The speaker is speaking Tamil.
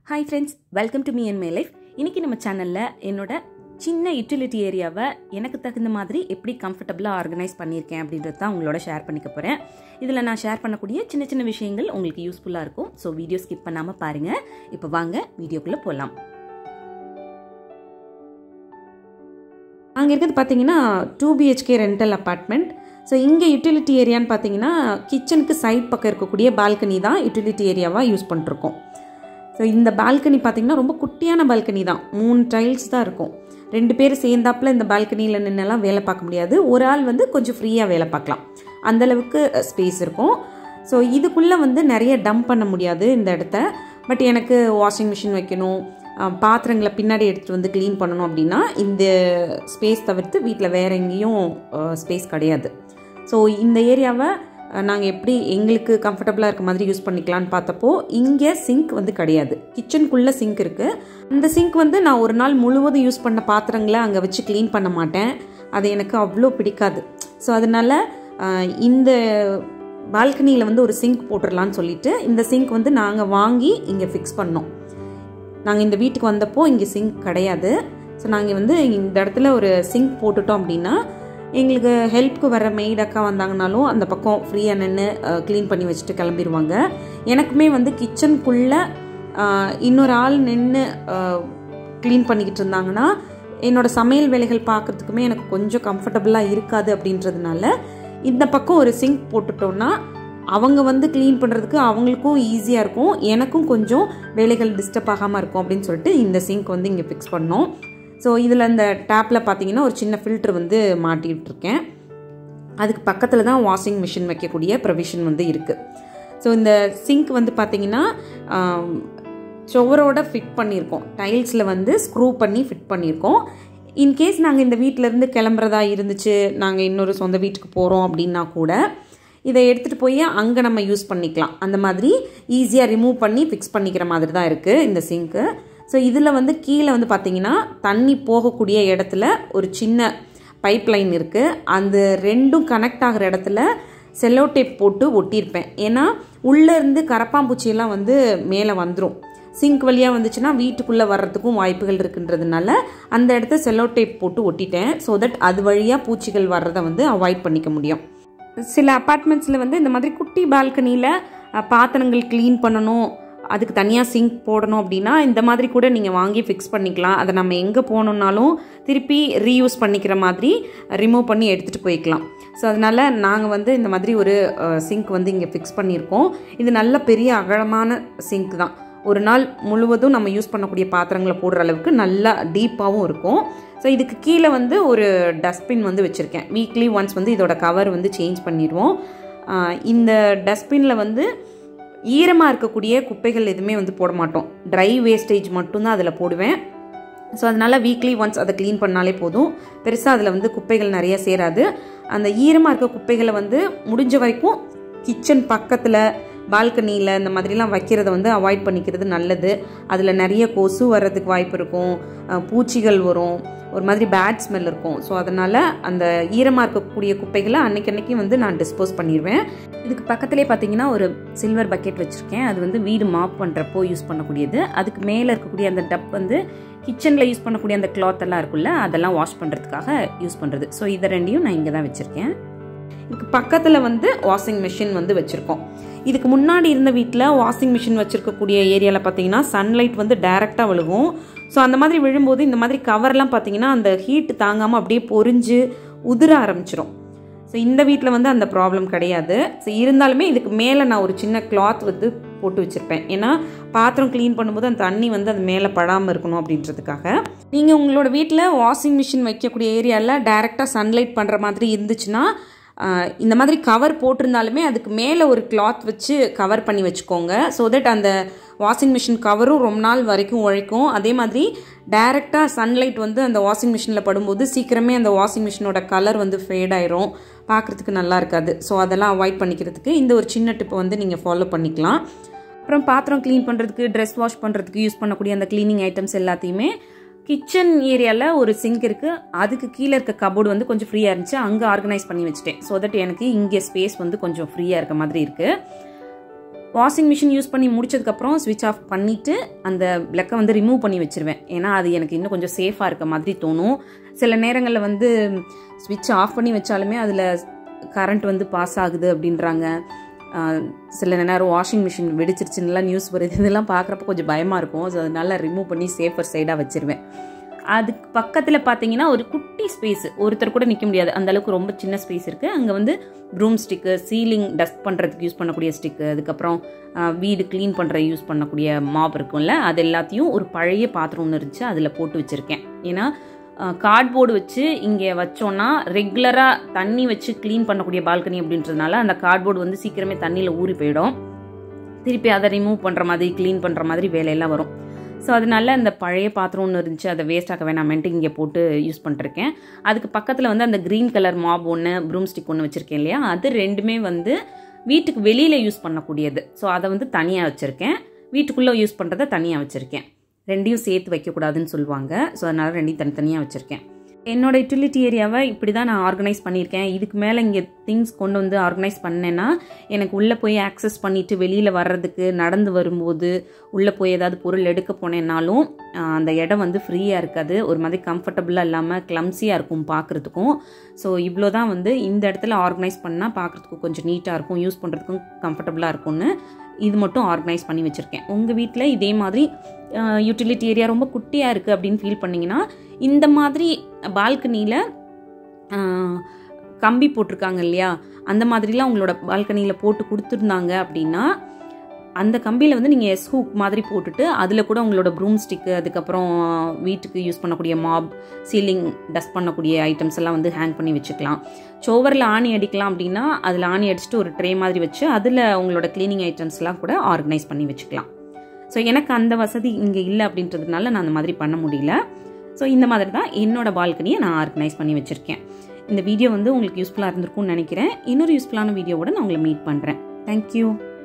hi friends welcome to me and my life இன்னைக்கு நம்ம சேனலில் என்னோட சின்ன யூட்டிலிட்டி ஏரியாவை எனக்கு தகுந்த மாதிரி எப்படி கம்ஃபர்டபுளாக ஆர்கனைஸ் பண்ணியிருக்கேன் அப்படின்றது தான் உங்களோட ஷேர் பண்ணிக்க போகிறேன் இதில் நான் ஷேர் பண்ணக்கூடிய சின்ன சின்ன விஷயங்கள் உங்களுக்கு யூஸ்ஃபுல்லாக இருக்கும் ஸோ வீடியோ ஸ்கிப் பண்ணாமல் பாருங்கள் இப்போ வாங்க வீடியோக்குள்ளே போகலாம் அங்கே இருக்கிறது பார்த்தீங்கன்னா two BHK rental apartment so இங்கே யூட்டிலிட்டி ஏரியான்னு பார்த்தீங்கன்னா கிச்சனுக்கு சைட் பக்கம் இருக்கக்கூடிய பால்கனி தான் யூட்டிலிட்டி ஏரியாவாக யூஸ் பண்ணிருக்கோம் ஸோ இந்த பால்கனி பார்த்தீங்கன்னா ரொம்ப குட்டியான பால்கனி தான் மூணு டைல்ஸ் தான் இருக்கும் ரெண்டு பேர் சேர்ந்தாப்புல இந்த பால்கனியில் நின்னெல்லாம் வேலை பார்க்க முடியாது ஒரு ஆள் வந்து கொஞ்சம் ஃப்ரீயாக வேலை பார்க்கலாம் அந்தளவுக்கு ஸ்பேஸ் இருக்கும் ஸோ இதுக்குள்ளே வந்து நிறைய டம்ப் பண்ண முடியாது இந்த இடத்த பட் எனக்கு வாஷிங் மிஷின் வைக்கணும் பாத்திரங்களை பின்னாடி எடுத்துகிட்டு வந்து க்ளீன் பண்ணணும் அப்படின்னா இந்த ஸ்பேஸ் தவிர்த்து வீட்டில் வேறு எங்கேயும் ஸ்பேஸ் கிடையாது ஸோ இந்த ஏரியாவை நாங்கள் எப்படி எங்களுக்கு கம்ஃபர்டபுளாக இருக்க மாதிரி யூஸ் பண்ணிக்கலான்னு பார்த்தப்போ இங்கே சிங்க் வந்து கிடையாது கிச்சனுக்குள்ளே சிங்க் இருக்குது அந்த சிங்க் வந்து நான் ஒரு நாள் முழுவதும் யூஸ் பண்ண பாத்திரங்களை அங்கே வச்சு க்ளீன் பண்ண மாட்டேன் அது எனக்கு அவ்வளோ பிடிக்காது ஸோ அதனால் இந்த பால்கனியில் வந்து ஒரு சிங்க் போட்டுடலான்னு சொல்லிட்டு இந்த சிங்க் வந்து நாங்கள் வாங்கி இங்கே ஃபிக்ஸ் பண்ணோம் நாங்கள் இந்த வீட்டுக்கு வந்தப்போ இங்கே சிங்க் கிடையாது ஸோ நாங்கள் வந்து இந்த இடத்துல ஒரு சிங்க் போட்டுட்டோம் அப்படின்னா எங்களுக்கு ஹெல்ப்க்கு வர மெய்ட் அக்கா வந்தாங்கனாலும் அந்த பக்கம் ஃப்ரீயாக நின்று க்ளீன் பண்ணி வச்சுட்டு கிளம்பிடுவாங்க எனக்குமே வந்து கிச்சனுக்குள்ளே இன்னொரு ஆள் நின்று க்ளீன் பண்ணிக்கிட்டு இருந்தாங்கன்னா என்னோடய சமையல் வேலைகள் பார்க்குறதுக்குமே எனக்கு கொஞ்சம் கம்ஃபர்டபுளாக இருக்காது அப்படின்றதுனால இந்த பக்கம் ஒரு சிங்க் போட்டுட்டோன்னா அவங்க வந்து க்ளீன் பண்ணுறதுக்கு அவங்களுக்கும் ஈஸியாக இருக்கும் எனக்கும் கொஞ்சம் வேலைகள் டிஸ்டர்ப் ஆகாமல் இருக்கும் அப்படின்னு சொல்லிட்டு இந்த சிங்க் வந்து இங்கே ஃபிக்ஸ் பண்ணோம் ஸோ இதில் இந்த டேப்பில் பார்த்தீங்கன்னா ஒரு சின்ன ஃபில்ட்ரு வந்து மாட்டிகிட்ருக்கேன் அதுக்கு பக்கத்தில் தான் வாஷிங் மிஷின் வைக்கக்கூடிய ப்ரொவிஷன் வந்து இருக்குது ஸோ இந்த சிங்க் வந்து பார்த்திங்கன்னா சுவரோட ஃபிட் பண்ணியிருக்கோம் டைல்ஸில் வந்து ஸ்க்ரூ பண்ணி ஃபிட் பண்ணியிருக்கோம் இன்கேஸ் நாங்கள் இந்த வீட்டிலேருந்து கிளம்புறதா இருந்துச்சு நாங்கள் இன்னொரு சொந்த வீட்டுக்கு போகிறோம் அப்படின்னா கூட இதை எடுத்துகிட்டு போய் அங்கே நம்ம யூஸ் பண்ணிக்கலாம் அந்த மாதிரி ஈஸியாக ரிமூவ் பண்ணி ஃபிக்ஸ் பண்ணிக்கிற மாதிரி தான் இருக்குது இந்த சிங்க்கு ஸோ இதில் வந்து கீழே வந்து பார்த்திங்கன்னா தண்ணி போகக்கூடிய இடத்துல ஒரு சின்ன பைப் லைன் இருக்குது அந்த ரெண்டும் கனெக்ட் ஆகிற இடத்துல செல்லோ டேப் போட்டு ஒட்டியிருப்பேன் ஏன்னா உள்ளேருந்து கரப்பாம்பூச்சியெல்லாம் வந்து மேலே வந்துடும் சிங்க் வழியாக வந்துச்சுன்னா வீட்டுக்குள்ளே வர்றதுக்கும் வாய்ப்புகள் இருக்குன்றதுனால அந்த இடத்த செல்லோ டேப் போட்டு ஒட்டிட்டேன் ஸோ தட் அது வழியாக பூச்சிகள் வர்றதை வந்து அவாய்ட் பண்ணிக்க முடியும் சில அப்பார்ட்மெண்ட்ஸில் வந்து இந்த மாதிரி குட்டி பால்கனியில் பாத்திரங்கள் க்ளீன் பண்ணணும் அதுக்கு தனியாக சிங்க் போடணும் அப்படின்னா இந்த மாதிரி கூட நீங்கள் வாங்கி ஃபிக்ஸ் பண்ணிக்கலாம் அதை நம்ம எங்கே போகணுன்னாலும் திருப்பி ரீயூஸ் பண்ணிக்கிற மாதிரி ரிமூவ் பண்ணி எடுத்துகிட்டு போய்க்கலாம் ஸோ அதனால் நாங்கள் வந்து இந்த மாதிரி ஒரு சிங்க் வந்து இங்கே ஃபிக்ஸ் பண்ணியிருக்கோம் இது நல்ல பெரிய அகலமான சிங்க் தான் ஒரு நாள் முழுவதும் நம்ம யூஸ் பண்ணக்கூடிய பாத்திரங்களை போடுற அளவுக்கு நல்லா டீப்பாகவும் இருக்கும் ஸோ இதுக்கு கீழே வந்து ஒரு டஸ்ட்பின் வந்து வச்சுருக்கேன் வீக்லி ஒன்ஸ் வந்து இதோட கவர் வந்து சேஞ்ச் பண்ணிடுவோம் இந்த டஸ்ட்பினில் வந்து ஈரமாக இருக்கக்கூடிய குப்பைகள் எதுவுமே வந்து போட மாட்டோம் ட்ரை வேஸ்டேஜ் மட்டும்தான் அதில் போடுவேன் ஸோ அதனால் வீக்லி ஒன்ஸ் அதை க்ளீன் பண்ணாலே போதும் பெருசாக அதில் வந்து குப்பைகள் நிறைய சேராது அந்த ஈரமாக இருக்க குப்பைகளை வந்து முடிஞ்ச வரைக்கும் கிச்சன் பக்கத்தில் பால்கனியில் இந்த மாதிரிலாம் வைக்கிறத வந்து அவாய்ட் பண்ணிக்கிறது நல்லது அதில் நிறைய கொசு வர்றதுக்கு வாய்ப்பு இருக்கும் பூச்சிகள் வரும் ஒரு மாதிரி பேட் ஸ்மெல் இருக்கும் ஸோ அதனால் அந்த ஈரமாக இருக்கக்கூடிய குப்பைகளை அன்னைக்கு அன்னைக்கு வந்து நான் டிஸ்போஸ் பண்ணிடுவேன் இதுக்கு பக்கத்துலேயே பார்த்தீங்கன்னா ஒரு சில்வர் பக்கெட் வச்சுருக்கேன் அது வந்து வீடு மாப் பண்ணுறப்போ யூஸ் பண்ணக்கூடியது அதுக்கு மேலே இருக்கக்கூடிய அந்த டப் வந்து கிச்சனில் யூஸ் பண்ணக்கூடிய அந்த கிளாத் எல்லாம் இருக்குல்ல அதெல்லாம் வாஷ் பண்ணுறதுக்காக யூஸ் பண்ணுறது ஸோ இதை ரெண்டையும் நான் இங்கே தான் வச்சுருக்கேன் இதுக்கு பக்கத்தில் வந்து வாஷிங் மிஷின் வந்து வச்சுருக்கோம் இதுக்கு முன்னாடி இருந்த வீட்டில் வாஷிங் மிஷின் வச்சுருக்கக்கூடிய ஏரியாவில் பார்த்தீங்கன்னா சன்லைட் வந்து டைரெக்டாக விழுகும் ஸோ அந்த மாதிரி விழும்போது இந்த மாதிரி கவர்லாம் பார்த்தீங்கன்னா அந்த ஹீட் தாங்காமல் அப்படியே பொறிஞ்சு உதிர ஆரம்பிச்சிடும் ஸோ இந்த வீட்டில் வந்து அந்த ப்ராப்ளம் கிடையாது ஸோ இருந்தாலுமே இதுக்கு மேலே நான் ஒரு சின்ன கிளாத் வந்து போட்டு வச்சுருப்பேன் ஏன்னா பாத்திரம் க்ளீன் பண்ணும்போது அந்த தண்ணி வந்து அது மேலே படாமல் இருக்கணும் அப்படின்றதுக்காக நீங்கள் உங்களோட வீட்டில் வாஷிங் மிஷின் வைக்கக்கூடிய ஏரியாவில் டைரெக்டாக சன்லைட் பண்ணுற மாதிரி இருந்துச்சுன்னா இந்த மாதிரி கவர் போட்டிருந்தாலுமே அதுக்கு மேலே ஒரு கிளாத் வச்சு கவர் பண்ணி வச்சுக்கோங்க ஸோ தட் அந்த வாஷிங் மிஷின் கவரும் ரொம்ப நாள் வரைக்கும் உழைக்கும் அதே மாதிரி டைரெக்டாக சன்லைட் வந்து அந்த வாஷிங் மிஷினில் படும்போது சீக்கிரமே அந்த வாஷிங் மிஷினோட கலர் வந்து ஃபேட் ஆயிரும் பார்க்குறதுக்கு நல்லா இருக்காது ஸோ அதெல்லாம் அவாய்ட் பண்ணிக்கிறதுக்கு இந்த ஒரு சின்ன டிப்பை வந்து நீங்கள் ஃபாலோ பண்ணிக்கலாம் அப்புறம் பாத்திரம் க்ளீன் பண்ணுறதுக்கு ட்ரெஸ் வாஷ் பண்ணுறதுக்கு யூஸ் பண்ணக்கூடிய அந்த க்ளீனிங் ஐட்டம்ஸ் எல்லாத்தையுமே கிச்சன் ஏரியாவில் ஒரு சிங்க் இருக்குது அதுக்கு கீழே இருக்க கபோர்டு வந்து கொஞ்சம் ஃப்ரீயாக இருந்துச்சு அங்கே ஆர்கனைஸ் பண்ணி வச்சுட்டேன் ஸோ தட் எனக்கு இங்கே ஸ்பேஸ் வந்து கொஞ்சம் ஃப்ரீயாக இருக்க மாதிரி இருக்குது வாஷிங் மிஷின் யூஸ் பண்ணி முடிச்சதுக்கப்புறம் ஸ்விட்ச் ஆஃப் பண்ணிவிட்டு அந்த பிளக்கை வந்து ரிமூவ் பண்ணி வச்சுருவேன் ஏன்னா அது எனக்கு இன்னும் கொஞ்சம் சேஃபாக இருக்க மாதிரி தோணும் சில நேரங்களில் வந்து ஸ்விட்ச் ஆஃப் பண்ணி வச்சாலுமே அதில் கரண்ட் வந்து பாஸ் ஆகுது அப்படின்றாங்க ஆஹ் சில நேரம் வாஷிங் மிஷின் வெடிச்சிருச்சுன்னுலாம் நியூஸ் வருது இதெல்லாம் பார்க்குறப்ப கொஞ்சம் பயமாக இருக்கும் ஸோ அதனால ரிமூவ் பண்ணி சேஃபர் சைடாக வச்சுருவேன் அதுக்கு பக்கத்தில் பார்த்தீங்கன்னா ஒரு குட்டி ஸ்பேஸ் ஒருத்தர் கூட நிற்க முடியாது அந்த அளவுக்கு ரொம்ப சின்ன ஸ்பேஸ் இருக்குது அங்கே வந்து ப்ரூம் ஸ்டிக்கு சீலிங் டஸ்ட் பண்ணுறதுக்கு யூஸ் பண்ணக்கூடிய ஸ்டிக்கு அதுக்கப்புறம் ஆஹ், வீடு க்ளீன் பண்ணுற யூஸ் பண்ணக்கூடிய மாப் இருக்கும்ல அது எல்லாத்தையும் ஒரு பழைய பாத்திரம் ஒன்று இருந்துச்சு அதில் போட்டு வச்சுருக்கேன் ஏன்னா கார்ட்போர்டு வச்சு இங்கே வச்சோன்னா ரெகுலராக தண்ணி வச்சு க்ளீன் பண்ணக்கூடிய பால்கனி அப்படின்றதுனால அந்த கார்ட்போர்டு வந்து சீக்கிரமே தண்ணியில் ஊறி போயிடும் திருப்பி அதை ரிமூவ் பண்ணுற மாதிரி க்ளீன் பண்ணுற மாதிரி வேலையெல்லாம் வரும் ஸோ அதனால அந்த பழைய பாத்திரம் ஒன்று இருந்துச்சு அதை வேஸ்ட் ஆக்க வேணாமேன்ட்டு இங்கே போட்டு யூஸ் பண்ணிருக்கேன் அதுக்கு பக்கத்தில் வந்து அந்த க்ரீன் கலர் மாப் ஒன்று ப்ரூம் ஸ்டிக் ஒன்று வச்சுருக்கேன் இல்லையா அது ரெண்டுமே வந்து வீட்டுக்கு வெளியில் யூஸ் பண்ணக்கூடியது ஸோ அதை வந்து தனியாக வச்சுருக்கேன் வீட்டுக்குள்ளே யூஸ் பண்ணுறதை தனியாக வச்சுருக்கேன் ரெண்டையும் சேர்த்து வைக்கக்கூடாதுன்னு சொல்லுவாங்க ஸோ அதனால் ரெண்டையும் தனித்தனியாக வச்சுருக்கேன் என்னோட யூட்டிலிட்டி ஏரியாவை இப்படி தான் நான் ஆர்கனைஸ் பண்ணியிருக்கேன் இதுக்கு மேலே இங்கே திங்ஸ் கொண்டு வந்து ஆர்கனைஸ் பண்ணேன்னா எனக்கு உள்ளே போய் ஆக்சஸ் பண்ணிவிட்டு வெளியில் வர்றதுக்கு நடந்து வரும்போது உள்ளே போய் ஏதாவது பொருள் எடுக்க போனேன்னாலும் ஆஹ், அந்த இடம் வந்து ஃப்ரீயாக இருக்காது ஒரு மாதிரி கம்ஃபர்டபுளாக இல்லாமல் கிளம்ஸியாக இருக்கும் பார்க்குறதுக்கும் ஸோ இவ்வளோ தான் வந்து இந்த இடத்துல ஆர்கனைஸ் பண்ணால் பார்க்குறதுக்கு கொஞ்சம் நீட்டாக இருக்கும் யூஸ் பண்ணுறதுக்கும் கம்ஃபர்டபுளாக இருக்கும்னு இது மட்டும் ஆர்கனைஸ் பண்ணி வச்சுருக்கேன் உங்கள் வீட்டில் இதே மாதிரி யூட்டிலிட்டி ஏரியா ரொம்ப குட்டியாக இருக்குது அப்படின்னு ஃபீல் பண்ணிங்கன்னா இந்த மாதிரி பால்கனியில் கம்பி போட்டிருக்காங்க இல்லையா அந்த மாதிரிலாம் உங்களோட பால்கனியில் போட்டு கொடுத்துருந்தாங்க அப்படின்னா அந்த கம்பியில் வந்து நீங்கள் எஸ் ஹூக் மாதிரி போட்டுட்டு அதில் கூட உங்களோட ப்ரூம் ஸ்டிக்கு அதுக்கப்புறம் வீட்டுக்கு யூஸ் பண்ணக்கூடிய மாப் சீலிங் டஸ்ட் பண்ணக்கூடிய ஐட்டம்ஸ் எல்லாம் வந்து ஹேங் பண்ணி வச்சுக்கலாம் சோவரில் ஆணி அடிக்கலாம் அப்படின்னா அதில் ஆணி அடிச்சுட்டு ஒரு ட்ரே மாதிரி வச்சு அதில் உங்களோட க்ளீனிங் ஐட்டம்ஸ்லாம் கூட ஆர்கனைஸ் பண்ணி வச்சுக்கலாம் ஸோ எனக்கு அந்த வசதி இங்கே இல்லை அப்படின்றதுனால நான் அந்த மாதிரி பண்ண முடியல ஸோ இந்த மாதிரி தான் என்னோட பால்கனியை நான் ஆர்கனைஸ் பண்ணி வச்சுருக்கேன் இந்த வீடியோ வந்து உங்களுக்கு யூஸ்ஃபுல்லாக இருந்திருக்கும்னு நினைக்கிறேன் இன்னொரு யூஸ்ஃபுல்லான வீடியோவோட நான் உங்களை மீட் பண்ணுறேன் தேங்க்யூ